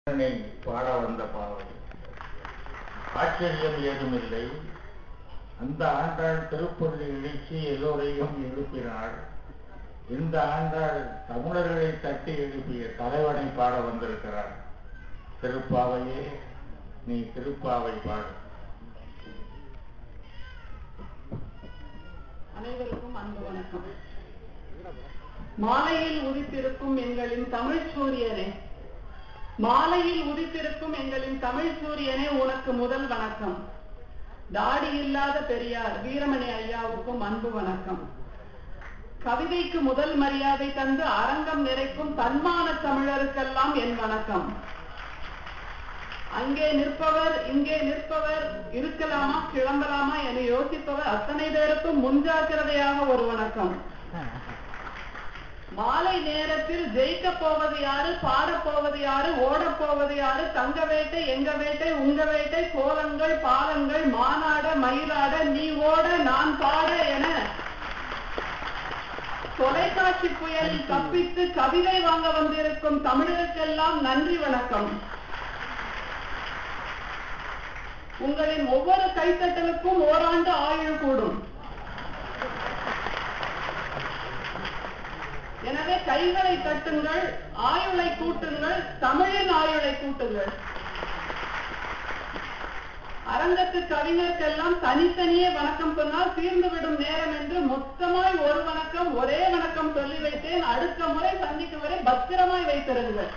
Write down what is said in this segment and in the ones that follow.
கண்ணனை பாட வந்த பாவை ஆச்சரியம் ஏதுமில்லை அந்த ஆண்டாள் திருப்பதி எழுச்சி எல்லோரையும் எழுப்பினாள் இந்த ஆண்டாள் தமிழர்களை தட்டி எழுப்பிய தலைவனை பாட வந்திருக்கிறார் திருப்பாவையே நீ திருப்பாவை பாடு அனைவருக்கும் அன்பு வணக்கம் மாலையில் உதித்திருக்கும் எங்களின் தமிழ் சூரியனே மாலையில் உதித்திருக்கும் எங்களின் தமிழ் சூரியனே உனக்கு முதல் வணக்கம் தாடி இல்லாத பெரியார் வீரமணி ஐயாவுக்கும் அன்பு வணக்கம் கவிதைக்கு முதல் மரியாதை தந்து அரங்கம் நிறைக்கும் தன்மான தமிழருக்கெல்லாம் என் வணக்கம் அங்கே நிற்பவர் இங்கே நிற்பவர் இருக்கலாமா கிளம்பலாமா என யோசிப்பவர் அத்தனை பேருக்கும் முன்ஜாக்கிரதையாக ஒரு வணக்கம் மாலை நேரத்தில் ஜெயிக்க போவது யாரு பாடப் போவது யாரு ஓடப் போவது யாரு தங்க வேட்டை எங்க வேட்டை உங்க வேட்டை கோலங்கள் பாலங்கள் மாநாட மயிலாட நீ ஓட நான் பாட என தொலைக்காட்சி புயலில் தப்பித்து கவிதை வாங்க வந்திருக்கும் தமிழருக்கெல்லாம் நன்றி வணக்கம் உங்களின் ஒவ்வொரு கைத்தட்டலுக்கும் ஓராண்டு ஆயுள் கூடும் எனவே கைகளை தட்டுங்கள் ஆயுளை கூட்டுங்கள் தமிழின் ஆயுளை கூட்டுங்கள் அரங்கத்து கவிஞருக்கெல்லாம் தனித்தனியே வணக்கம் சொன்னால் தீர்ந்துவிடும் நேரம் என்று மொத்தமாய் ஒரு வணக்கம் ஒரே வணக்கம் சொல்லி வைத்தேன் அடுத்த முறை சந்திக்கும் வரை பத்திரமாய் வைத்திருங்கள்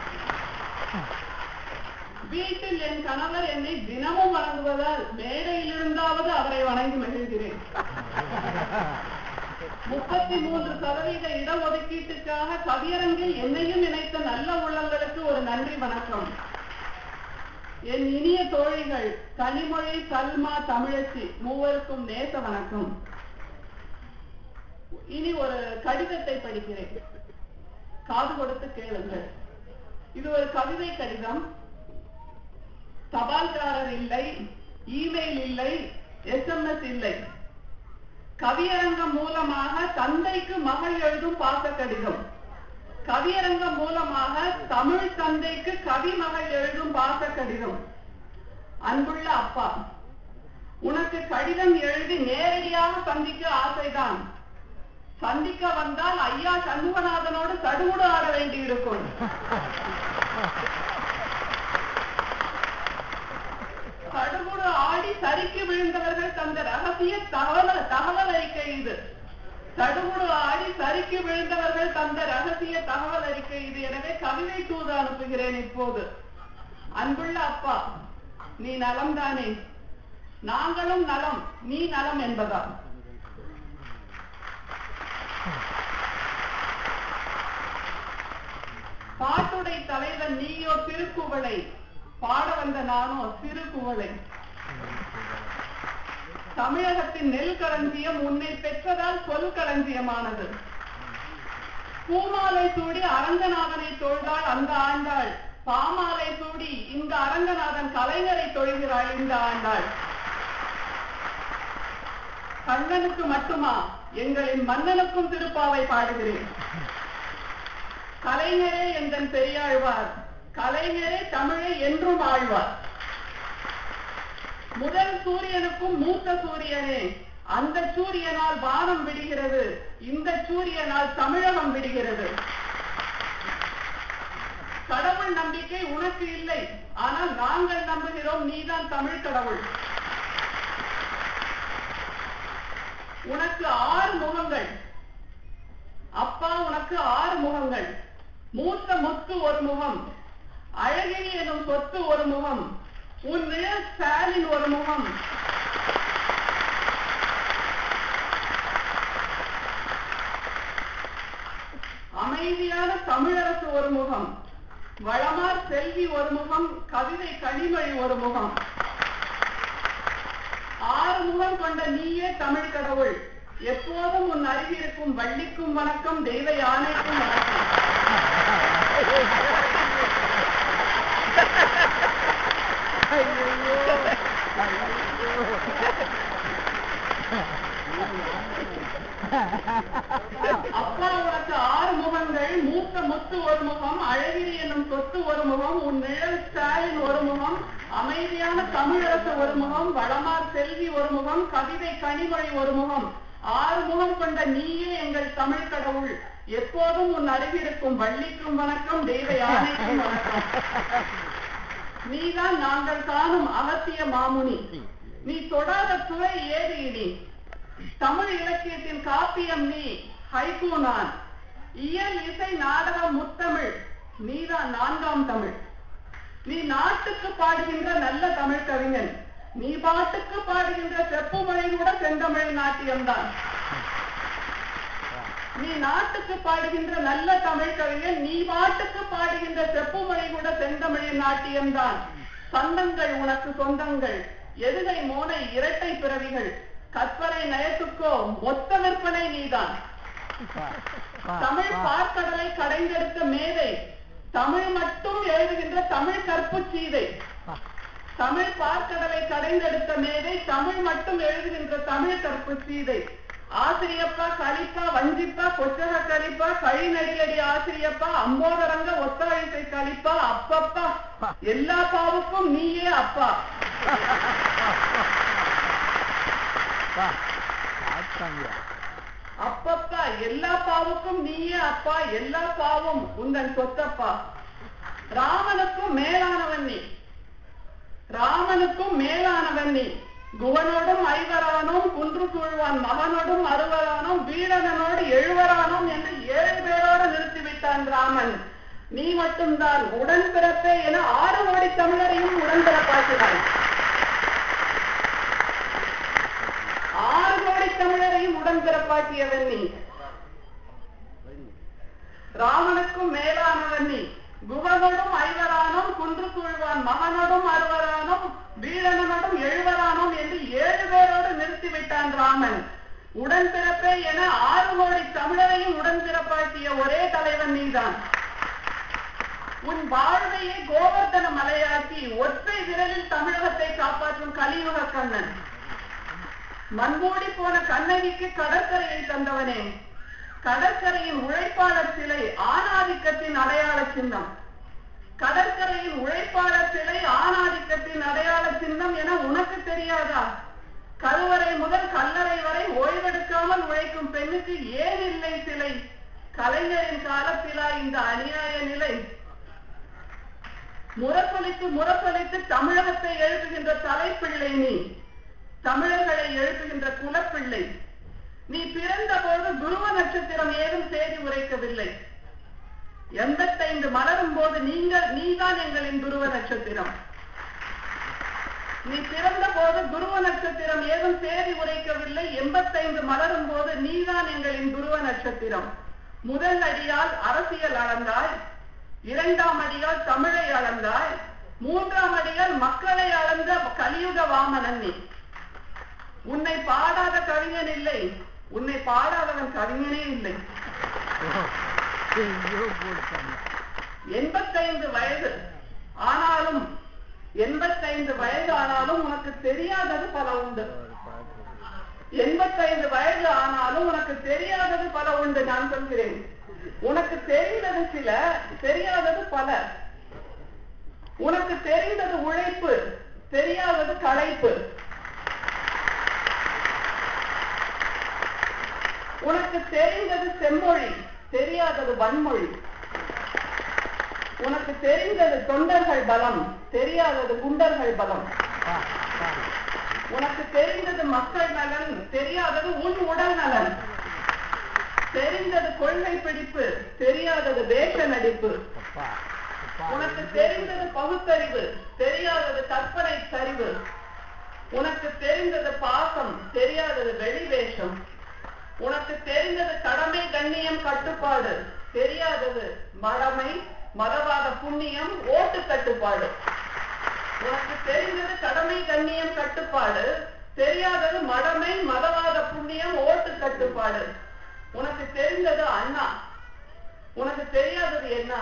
வீட்டில் என் கணவர் என்னை தினமும் வணங்குவதால் மேடையில் இருந்தாவது அவரை வணங்கி மகிழ்கிறேன் முப்பத்தி மூன்று சதவீத இடஒதுக்கீட்டுக்காக கவியரங்கில் என்னையும் இணைத்த நல்ல உள்ளங்களுக்கு ஒரு நன்றி வணக்கம் என் இனிய தோழிகள் கனிமொழி சல்மா தமிழச்சி மூவருக்கும் நேச வணக்கம் இனி ஒரு கடிதத்தை படிக்கிறேன் காது கொடுத்து கேளுங்கள் இது ஒரு கவிதை கடிதம் தபால்காரர் இல்லை இமெயில் இல்லை எஸ்எம்எஸ் இல்லை கவியரங்கம் மூலமாக தந்தைக்கு மகள் எழுதும் பாச கடிதம் கவியரங்கம் மூலமாக தமிழ் தந்தைக்கு கவி மகள் எழுதும் பாச கடிதம் அன்புள்ள அப்பா உனக்கு கடிதம் எழுதி நேரடியாக சந்திக்க ஆசைதான் சந்திக்க வந்தால் ஐயா சண்முகநாதனோடு சடுகுடு ஆட வேண்டியிருக்கும் சடுகுடு ஆடி சரிக்கு விழுந்தவர்கள் தந்த ரகசிய தகவல் தகவல் அறிக்கை இது சடுகுடு ஆடி சரிக்கு விழுந்தவர்கள் தந்த ரகசிய தகவல் அறிக்கை இது எனவே கவிதை தூது அனுப்புகிறேன் இப்போது அன்புள்ள அப்பா நீ நலம் தானே நாங்களும் நலம் நீ நலம் என்பதா பாட்டுடை தலைவன் நீயோ திருக்குவளை பாட வந்த நானோ சிறு குவளை தமிழகத்தின் நெல் களஞ்சியம் உன்னை பெற்றதால் சொல் களஞ்சியமானது பூமாலை சூடி அரங்கநாதனை தொழுதாள் அந்த ஆண்டாள் பாமாலை சூடி இந்த அரங்கநாதன் கலைஞரை தொழுகிறாள் இந்த ஆண்டாள் கண்ணனுக்கு மட்டுமா எங்களின் மன்னனுக்கும் திருப்பாவை பாடுகிறேன் கலைஞரே எந்தன் பெரியாழ்வார் கலைஞரே தமிழை என்றும் ஆழ்வார் முதல் சூரியனுக்கும் மூத்த சூரியனே அந்த சூரியனால் வானம் விடுகிறது இந்த சூரியனால் தமிழகம் விடுகிறது கடவுள் நம்பிக்கை உனக்கு இல்லை ஆனால் நாங்கள் நம்புகிறோம் நீதான் தமிழ் கடவுள் உனக்கு ஆறு முகங்கள் அப்பா உனக்கு ஆறு முகங்கள் மூத்த முத்து ஒரு முகம் அழகிரி எனும் சொத்து ஒரு முகம் உன் நிழல் ஸ்டாலின் ஒரு முகம் அமைதியான தமிழரசு ஒரு முகம் வளமார் செல்வி ஒரு முகம் கவிதை கனிமொழி ஒரு முகம் ஆறு முகம் கொண்ட நீயே தமிழ் கடவுள் எப்போதும் உன் அருகிருக்கும் வள்ளிக்கும் வணக்கம் தெய்வ யானைக்கும் வணக்கம் அப்பா உனக்கு ஆறு முகங்கள் மூத்த முத்து ஒரு முகம் அழகிரி என்னும் சொத்து ஒரு முகம் உன் நிழல் ஸ்டாலின் ஒரு முகம் அமைதியான தமிழரசு ஒரு முகம் வளமார் செல்வி ஒரு முகம் கவிதை கனிமொழி ஒரு முகம் ஆறு முகம் கொண்ட நீயே எங்கள் தமிழ் கடவுள் எப்போதும் உன் அருகிருக்கும் வள்ளிக்கும் வணக்கம் தெய்வ யானைக்கும் வணக்கம் நீதான் நாங்கள் காணும் அகத்திய மாமுனி நீ தொடாத துறை ஏது இனி தமிழ் இலக்கியத்தின் காப்பியம் நீ ஹைகூ நான் இயல் இசை நாடகம் முத்தமிழ் நீதான் நான்காம் தமிழ் நீ நாட்டுக்கு பாடுகின்ற நல்ல தமிழ் கவிஞன் நீ பாட்டுக்கு பாடுகின்ற செப்புமொழி கூட செந்தமிழ் நாட்டியம்தான் நீ நாட்டுக்கு பாடுகின்ற நல்ல தமிழ் கவிஞன் நீ பாட்டுக்கு பாடுகின்ற செப்புமொழி கூட செந்தமிழின் நாட்டியம்தான் சொந்தங்கள் உனக்கு சொந்தங்கள் எதுகை மோனை இரட்டை பிறவிகள் கற்பனை நயத்துக்கோ மொத்த விற்பனை நீதான் தமிழ் பார்க்கடலை கடைந்தெடுத்த மேதை தமிழ் மட்டும் எழுதுகின்ற தமிழ் கற்பு சீதை தமிழ் பார்க்கடலை கடைந்தெடுத்த மேதை தமிழ் மட்டும் எழுதுகின்ற தமிழ் கற்பு சீதை ஆசிரியப்பா கலிப்பா வஞ்சிப்பா கொச்சக கலிப்பா கழி நடிகடி ஆசிரியப்பா அம்போதரங்க ஒத்தாழிசை கலிப்பா அப்பப்பா எல்லா பாவுக்கும் நீயே அப்பா அப்பப்பா எல்லா பாவுக்கும் நீயே அப்பா எல்லா பாவும் உந்தன் சொத்தப்பா ராமனுக்கும் மேலானவன் நீ ராமனுக்கும் மேலானவன் நீ குவனோடும் ஐவரானோம் குன்று சூழ்வான் மகனோடும் அறுவரானோம் வீரனோடு எழுவரானோம் என்று ஏழு பேரோடு நிறுத்திவிட்டான் ராமன் நீ மட்டும்தான் உடன்பிறப்பே என ஆறு கோடி தமிழரையும் உடன்பிறப்பாக்கினாய் ஆறு கோடி தமிழரையும் உடன்பிறப்பாக்கியவன் நீ ராமனுக்கும் மேலானவன் நீ குவனோடும் ஐவரானோம் குன்று சூழ்வான் மகனோடும் அறுவரானோம் வீரனோடும் எழுவரானோம் என்று ஏழு பேரோடு நிறுத்திவிட்டான் ராமன் உடன்பிறப்பே என ஆறு கோடி தமிழரையும் உடன்பிறப்பாக்கிய ஒரே தலைவன் நீதான் உன் வாழ்வையே கோவர்த்தன மலையாக்கி ஒற்றை விரலில் தமிழகத்தை காப்பாற்றும் கலியுக கண்ணன் மண்மூடி போன கண்ணகிக்கு கடற்கரையை தந்தவனே கடற்கரையின் உழைப்பாளர் சிலை ஆணாதிக்கத்தின் அடையாள சின்னம் கடற்கரையின் உழைப்பாளர் சிலை ஆணாதிக்கத்தின் அடையாள சின்னம் என உனக்கு தெரியாதா கருவறை முதல் கல்லறை வரை ஓய்வெடுக்காமல் உழைக்கும் பெண்ணுக்கு ஏன் இல்லை சிலை கலைஞரின் காலத்திலா இந்த அநியாய நிலை முரசொலித்து முரசொலித்து தமிழகத்தை எழுப்புகின்ற தலைப்பிள்ளை நீ தமிழர்களை எழுப்புகின்ற குலப்பிள்ளை நீ பிறந்த போது துருவ நட்சத்திரம் ஏதும் செய்தி உரைக்கவில்லை எண்பத்தைந்து மலரும் போது நீங்கள் நீதான் எங்களின் துருவ நட்சத்திரம் நீ பிறந்த போது துருவ நட்சத்திரம் ஏதும் சேதி உரைக்கவில்லை எண்பத்தைந்து மலரும் போது நீதான் எங்களின் துருவ நட்சத்திரம் முதல் அடியால் அரசியல் அளந்தாய் இரண்டாம் அடியால் தமிழை அளந்தாய் மூன்றாம் அடியால் மக்களை அளந்த கலியுக வாமனன் நீ உன்னை பாடாத கவிஞன் இல்லை உன்னை பாடாதவன் கவிஞனே இல்லை எண்பத்தைந்து வயது ஆனாலும் எண்பத்தைந்து வயது ஆனாலும் உனக்கு தெரியாதது பல உண்டு எண்பத்தைந்து வயது ஆனாலும் உனக்கு தெரியாதது பல உண்டு நான் சொல்கிறேன் உனக்கு தெரிந்தது சில தெரியாதது பல உனக்கு தெரிந்தது உழைப்பு தெரியாதது களைப்பு உனக்கு தெரிந்தது செம்மொழி தெரியாதது வன்மொழி உனக்கு தெரிந்தது தொண்டர்கள் பலம் தெரியாதது குண்டர்கள் பலம் உனக்கு தெரிந்தது மக்கள் நலன் தெரியாதது உன் உடல் நலன் தெரிந்தது கொள்கை பிடிப்பு தெரியாதது வேஷ நடிப்பு உனக்கு தெரிந்தது பகுத்தறிவு தெரியாதது கற்பனை சரிவு உனக்கு தெரிந்தது பாசம் தெரியாதது வெளிவேஷம் உனக்கு தெரிந்தது கடமை கண்ணியம் கட்டுப்பாடு தெரியாதது மடமை மதவாத புண்ணியம் ஓட்டு கட்டுப்பாடு உனக்கு தெரிந்தது கடமை கண்ணியம் கட்டுப்பாடு தெரியாதது மடமை மதவாத புண்ணியம் ஓட்டு கட்டுப்பாடு உனக்கு தெரிந்தது அண்ணா உனக்கு தெரியாதது என்ன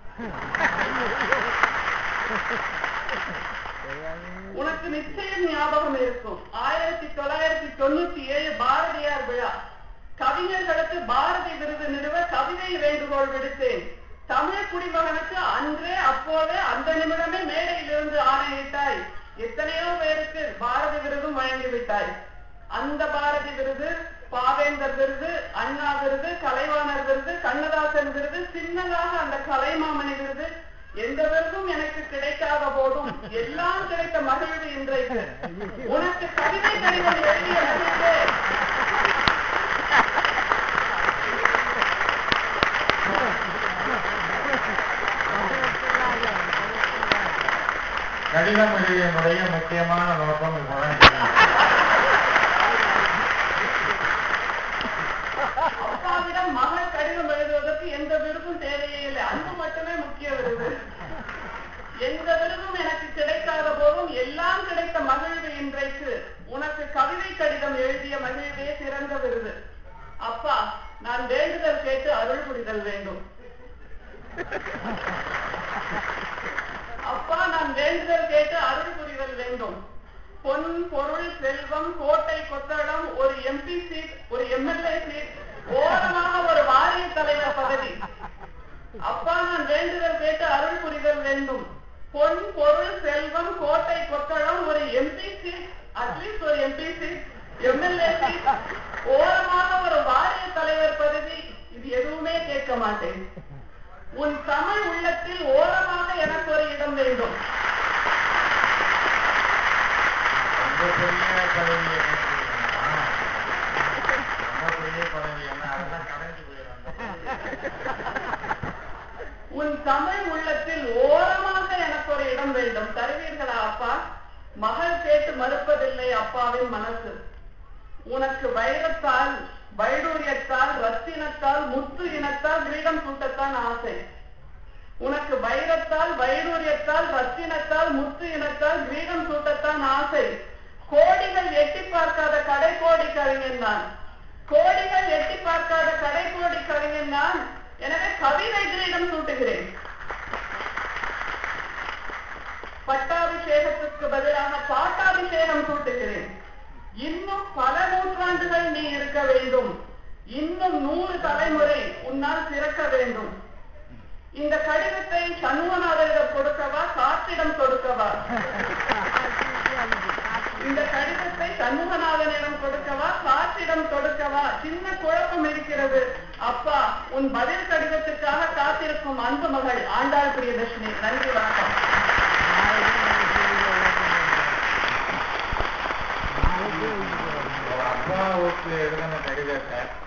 உனக்கு நிச்சயம் ஞாபகம் இருக்கும் ஆயிரத்தி தொள்ளாயிரத்தி தொண்ணூத்தி ஏழு பாரதியார் விழா கவிஞர்களுக்கு பாரதி விருது நிறுவ கவிதை வேண்டுகோள் விடுத்தேன் தமிழ் குடிமகனுக்கு அன்றே அப்போதே அந்த நிமிடமே மேடையிலிருந்து ஆணையிட்டாய் எத்தனையோ பேருக்கு பாரதி விருதும் வழங்கிவிட்டாய் அந்த பாரதி விருது பாவேந்தர் விருது அண்ணா விருது கலைவாணர் விருது கண்ணதாசன் விருது சின்னதாக அந்த கலைமாமணி விருது எந்த விருதும் எனக்கு கிடைக்காத போதும் எல்லாம் கிடைத்த மகிழ்வு இன்றைக்கு உனக்கு கவிதை கடிதம் எழுதிய மகிழ்வு கடிதம் எழுதியனுடைய முக்கியமான நோக்கம் இதுதான் தெரியும். அப்பாவிடம் மகள் கடிதம் எழுதுவதற்கு எந்த விருதும் தேவையே இல்லை அன்பு மட்டுமே முக்கிய விருது எந்த விருதும் எனக்கு கிடைக்காத போதும் எல்லாம் கிடைத்த மகிழ்வு இன்றைக்கு உனக்கு கவிதை கடிதம் எழுதிய மகிழ்வே சிறந்த விருது அப்பா நான் வேண்டுதல் கேட்டு அருள் புரிதல் வேண்டும் அப்பா நான் வேண்டுதல் கேட்டு அருள் புரிதல் வேண்டும் பொன் பொருள் செல்வம் கோட்டை கொத்தளம் ஒரு எம்பி சீட் ஒரு எம்எல்ஏ சீட் ஓரமாக ஒரு வாரிய தலைவர் பதவி அப்பா நான் வேண்டுதல் கேட்டு அருள் புரிதல் வேண்டும் பொன் பொருள் செல்வம் கோட்டை கொத்தளம் ஒரு எம்பி சீட் அட்லீஸ்ட் ஒரு எம்பி சீட் எம்எல்ஏ சீட் ஓரமாக ஒரு வாரிய தலைவர் பதவி இது எதுவுமே கேட்க மாட்டேன் உன் தமிழ் உள்ளத்தில் ஓரமாக எனக்கு ஒரு இடம் வேண்டும் ரொம்ப பெரிய பதவி என்ன தெரியுமா? ரொம்ப பெரிய பதவி என்ன அதெல்லாம் கடைஞ்சு போயிடும் உன் தமிழ் உள்ளத்தில் ஓரமாக எனக்கு ஒரு இடம் வேண்டும் தருவீர்களா அப்பா மகள் கேட்டு மறுப்பதில்லை அப்பாவின் மனசு உனக்கு வைரத்தால் வைடூரியத்தால் ரத்தினத்தால் முத்து இனத்தால் கிரீடம் சூட்டத்தான் ஆசை உனக்கு வைரத்தால் வைடூரியத்தால் ரத்தினத்தால் முத்து இனத்தால் கிரீடம் சூட்டத்தான் ஆசை கோடிகள் எட்டி பார்க்காத கடைக்கோடி கவிஞன் நான் கோடிகள் எட்டி பார்க்காத கடைக்கோடி கவிஞன் நான் எனவே கவிதை கிரீடம் சூட்டுகிறேன் பட்டாபிஷேகத்துக்கு பதிலாக பாட்டாபிஷேகம் சூட்டுகிறேன் இன்னும் பல நூற்றாண்டுகள் நீ இருக்க வேண்டும் இன்னும் நூறு தலைமுறை உன்னால் சிறக்க வேண்டும் இந்த கடிதத்தை சண்முகநாதரிடம் கொடுக்கவா காற்றிடம் கொடுக்கவா இந்த கடிதத்தை சண்முகநாதனிடம் கொடுக்கவா காற்றிடம் கொடுக்கவா சின்ன குழப்பம் இருக்கிறது அப்பா உன் பதில் கடிதத்துக்காக காத்திருக்கும் அன்பு மகள் ஆண்டாள் பிரியதர்ஷினி நன்றி வணக்கம் ஒரு அப்பாவுக்கு எழுதின கடிதத்தை